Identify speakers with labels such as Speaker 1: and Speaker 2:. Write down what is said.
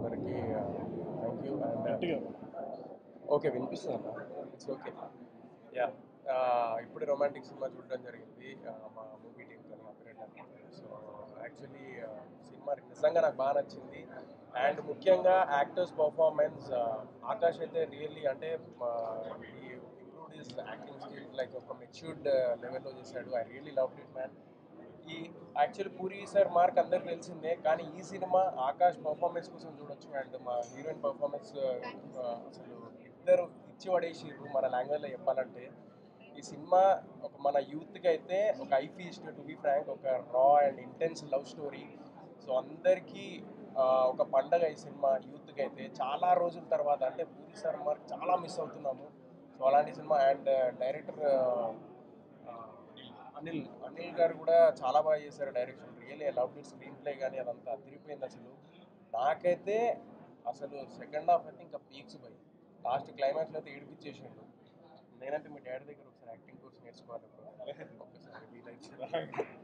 Speaker 1: అందరికీ thank you and
Speaker 2: గట్టిగా
Speaker 1: okay వినిపిస్తుంది అన్న ఇట్స్ ఓకే యా ఇప్పుడు రొమాంటిక్ సినిమా చూడడం జరిగింది uh, మా మూవీ టీమ్ కానీ ఆపరేటర్ సో యాక్చువల్లీ సినిమా నిజంగా నాకు బాగా నచ్చింది అండ్ ముఖ్యంగా యాక్టర్స్ పర్ఫార్మెన్స్ ఆకాష్ అయితే రియల్లీ అంటే improved his acting skill like ఒక మెచ్యూర్డ్ లెవెల్లో చేశాడు I really love it man ఈ యాక్చువల్ పూరి సార్ మార్క్ అందరికి తెలిసిందే కానీ ఈ సినిమా ఆకాష్ పర్ఫార్మెన్స్ కోసం చూడొచ్చు అండ్ మా హీరోయిన్ పర్ఫార్మెన్స్ అసలు ఇద్దరు ఇచ్చి పడేసిర్రు మన లాంగ్వేజ్లో చెప్పాలంటే ఈ సినిమా ఒక మన యూత్కి అయితే ఒక eye feast to be frank ఒక raw and intense love story so అందరికీ ఆ, ఒక పండగ ఈ సినిమా యూత్కి అయితే చాలా రోజుల తర్వాత అంటే పూరి సార్ మార్క్ చాలా మిస్ అవుతున్నాము సో అలాంటి cinema and director Anil Anil గారు కూడా చాలా బాగా చేశారు direction really love it screenplay కానీ అదంతా అదిరిపోయింది అసలు నాకైతే అసలు సెకండ్ హాఫ్ అయితే ఇంకా పీక్స్ పోయి లాస్ట్ క్లైమాక్స్లో అయితే ఏడిపించేసిండు నేనంటే మీ డాడీ దగ్గర ఒకసారి యాక్టింగ్ కోర్స్ నేర్చుకోవాలి bro. ఒక్కసారి వీలైతే